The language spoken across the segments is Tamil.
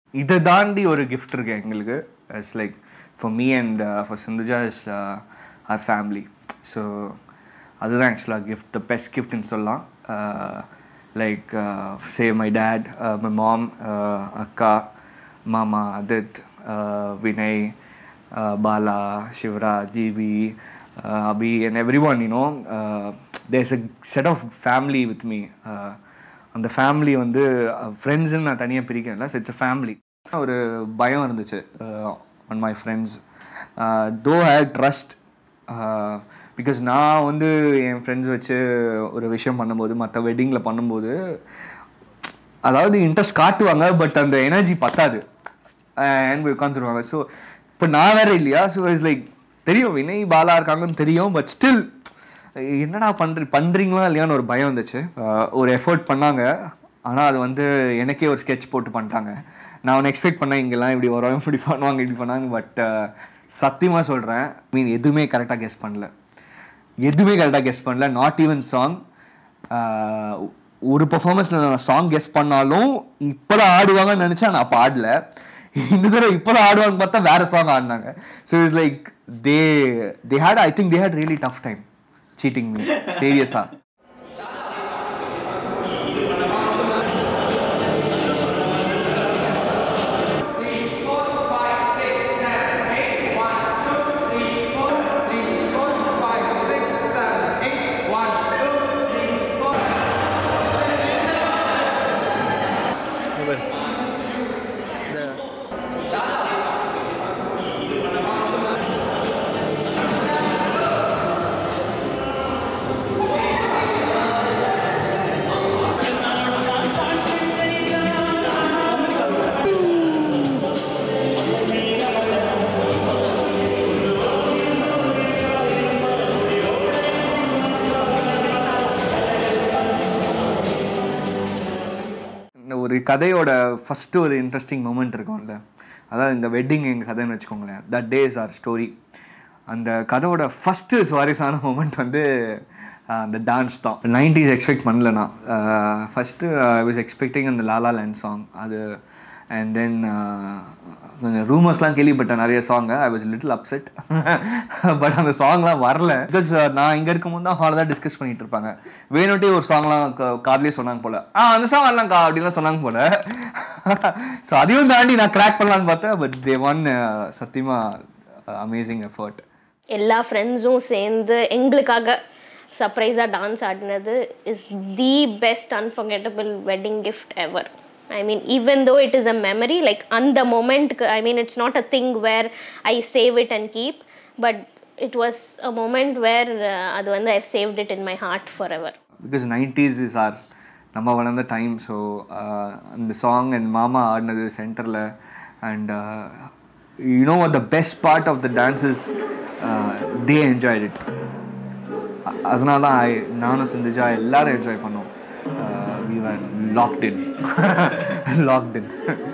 இதை தாண்டி ஒரு கிஃப்ட் இருக்கு எங்களுக்கு it's like for me and for Sindhuja is our family so அதுதான் ஆக்சுவலாக கிஃப்ட் த பெஸ்ட் கிஃப்ட்னு சொல்லலாம் like say my dad my mom அக்கா மாமா Adith Vinay Bala Sivara GV Abhi and everyone you know there's a set of family with me அந்த ஃபேமிலி வந்து ஃப்ரெண்ட்ஸுன்னு நான் தனியாக பிரிக்கல இட்ஸ் அ ஃபேமிலி ஒரு பயம் இருந்துச்சு on my friends though had trust because நான் வந்து என் ஃப்ரெண்ட்ஸ் வச்சு ஒரு விஷயம் பண்ணும்போது மற்ற வெட்டிங்கில் பண்ணும்போது அதாவது இன்ட்ரெஸ்ட் காட்டுவாங்க பட் அந்த எனர்ஜி பத்தாது அண்ட் உட்காந்துருவாங்க ஸோ இப்போ நான் வேற இல்லையா ஸோ இட்ஸ் லைக் தெரியும் வினய் பாலா இருக்காங்கன்னு தெரியும் பட் ஸ்டில் என்னடா பண்ணுறி பண்ணுறீங்களா இல்லையான்னு ஒரு பயம் வந்துச்சு அஹ் ஒரு எஃபோர்ட் பண்ணாங்க ஆனால் அது வந்து எனக்கே ஒரு ஸ்கெட்ச் போட்டு பண்ணிட்டாங்க நான் ஒன்று எக்ஸ்பெக்ட் பண்ணேன் இங்கெல்லாம் இப்படி வரும் இப்படி பண்ணுவாங்க இப்படி பண்ணாங்க பட் சத்தியமாக சொல்கிறேன் மீன் எதுவுமே கரெக்டாக கெஸ் பண்ணல எதுவுமே கரெக்டாக கெஸ் பண்ணல நாட் ஈவன் சாங் ஒரு பர்ஃபார்மன்ஸில் நான் சாங் கெஸ் பண்ணாலும் இப்போதான் ஆடுவாங்கன்னு நினச்சா நான் அப்போ ஆடல இந்த தடவை இப்போதான் ஆடுவாங்கன்னு பார்த்தா வேற சாங் ஆடினாங்க so it's like they they had I think they had really tough time cheating me சீரியஸாக இந்த ஒரு கதையோட ஃபஸ்ட்டு ஒரு இன்ட்ரெஸ்டிங் மூமெண்ட் இருக்கும்ல அதாவது இந்த வெட்டிங் எங்கள் கதைன்னு வச்சுக்கோங்களேன் தட் டேஸ் ஆர் ஸ்டோரி அந்த கதையோட ஃபஸ்ட்டு சுவாரஸ்யமான மூமெண்ட் வந்து ஆஹ், அந்த டான்ஸ் தான் நைன்டிஸ் எக்ஸ்பெக்ட் பண்ணல நான் ஃபஸ்ட்டு ஐ வாஸ் எக்ஸ்பெக்டிங் அந்த லாலா லேண்ட் சாங் அது அண்ட் தென் கொஞ்சம் ரூமர்ஸ்லாம் கேள்விப்பட்டேன் நிறைய song I was little upset but அந்த சாங்லாம் வரல பிகாஸ் நான் இங்கே இருக்கும்போது தான் ஹாலில் தான் டிஸ்கஸ் பண்ணிட்டு இருப்பாங்க வேணுட்டே ஒரு சாங்லாம் கார்லேயே சொன்னாங்க போல ஆ அந்த சாங் வரலாம்க்கா அப்படிலாம் சொன்னாங்க போல ஸோ அதையும் தாண்டி நான் கிராக் பண்ணலான்னு பார்த்தேன் பட் தே ஒன் சத்தியமாக அமேசிங் எஃபர்ட் எல்லா ஃப்ரெண்ட்ஸும் சேர்ந்து எங்களுக்காக சர்ப்ரைஸாக டான்ஸ் ஆடினது is the best unforgettable wedding gift ever I mean even though it is a memory like அந்த மொமெண்ட்க்கு I mean it's not a thing where I save it and keep but it was a moment where அது வந்து I've saved it in my heart forever because nineties is our நம்ம வளர்ந்த டைம் ஸோ அந்த சாங் அண்ட் மாமா ஆடினது சென்டரில் and you know the best part of the dances they enjoyed it அதனால தான் I- நானும் சிந்துஜா எல்லாரும் என்ஜாய் பண்ணோம் we are locked in locked in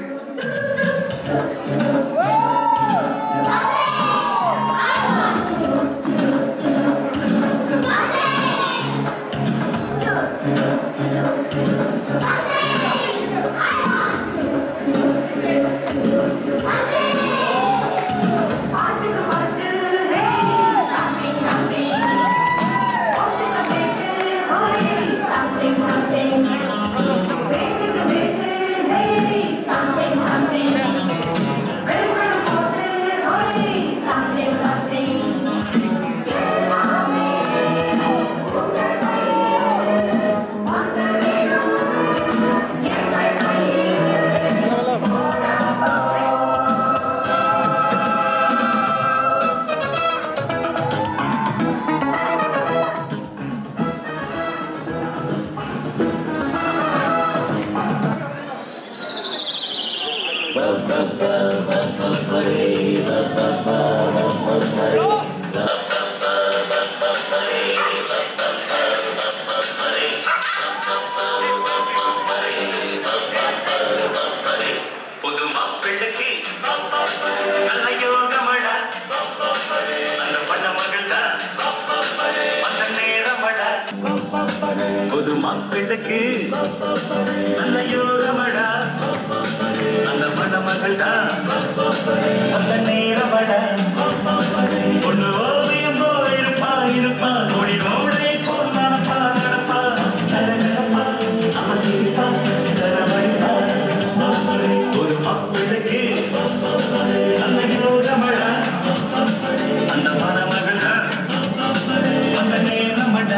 புது மாப்பிள்ளைக்கு நல்ல யோகமடா அந்த பண்ண மகள்தா அந்த நேரமடா புது மாப்பிள்ளைக்கு நல்ல யோகமடா அந்த மணமகள் தான் அந்த நேரமட ஒண்ணு ஓவியம் போல் இருப்பா இருப்பா நொடி நோடை போல் நடப்பா நடப்பா நடப்பா அமர்ந்திருப்பா தரவழிப்பா ஒரு மாப்பிள்ளைக்கு அந்த யோகமட அந்த மணமகள் தான் அந்த நேரமட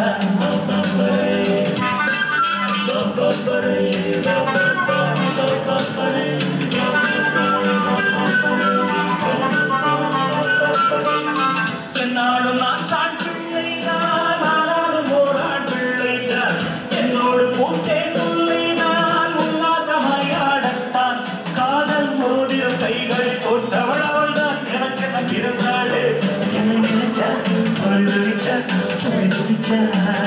என்னாலும் நான் சான் பிள்ளை நான் ஆனாலும் ஓரான் பிள்ளை தான் என்னோடு பூத்தேன் பிள்ளை நான் உல்லாசமாய் ஆடத்தான் காதல் மோதிரம் கைகள் போட்டவள் அவள் தான் எனக்கு என்ன இருந்தாளே என்ன நினைச்சா அவள் நினைச்சா அவள் நினைச்சா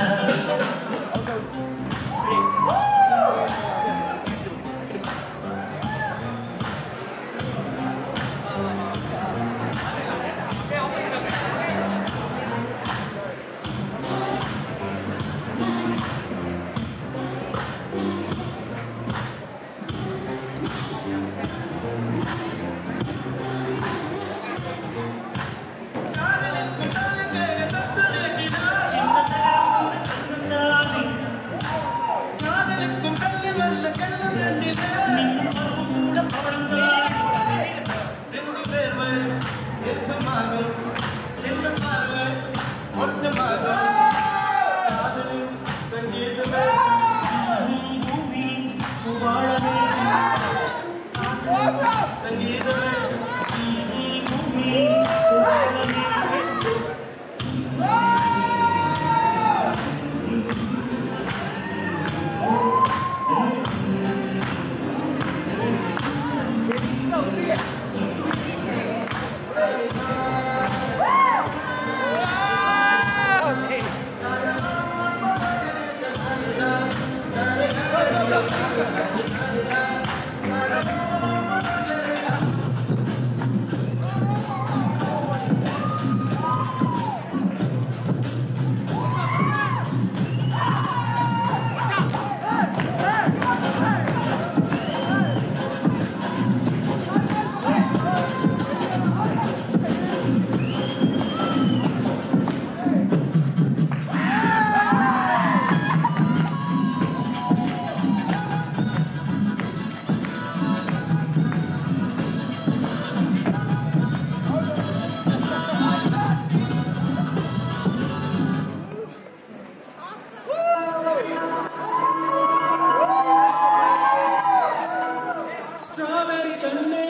ஸ்ட்ராபெரி பெண்ணே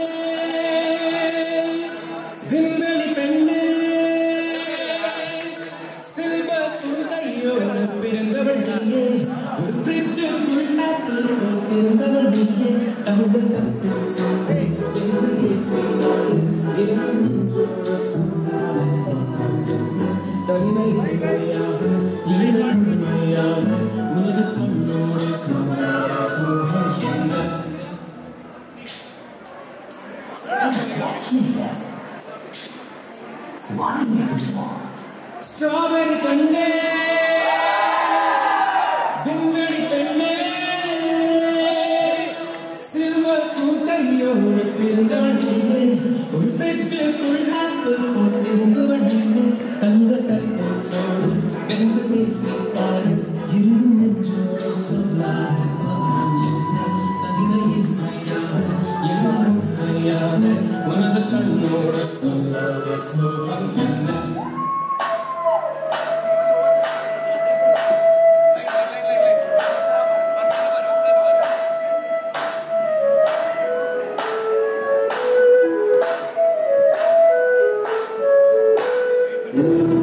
விண்வெளி பெண்ணே சில்வர் ஸ்பூன் கையோடு பிறந்தவள் நீயே ஒரு ஃப்ரிட்ஜுக்குள் ஆப்பிள் போல் பிறந்தவள் நீயே தமிழ் தப்பில் சொல்வேன் பேசி பேசினாலே என் நெஞ்சோடு சொன்னாலே தனிமை உண்மையாக இளம் உண்மையாக உனது கண்ணோடு சொன்னாலே சோகம் என்ன ஸ்ட்ராபெரி பெண்ணே விண்வெளி பெண்ணே சில்வர் ஸ்பூன் கையோடு பிறந்தவள் நீயே ஒரு ஃப்ரிட்ஜுக்குள் ஆப்பிள் போட்டிருந்தவள் நீயே தங்க தட்டில் சோறு பென்சு பேசி பாரு இருந்தும் நெஞ்சோடு சொல்லாது தனிமையின்மையாக எல்லாம் உண்மையாக உனது கண்ணோடு சொல்லாத சோகம் என்ன Thank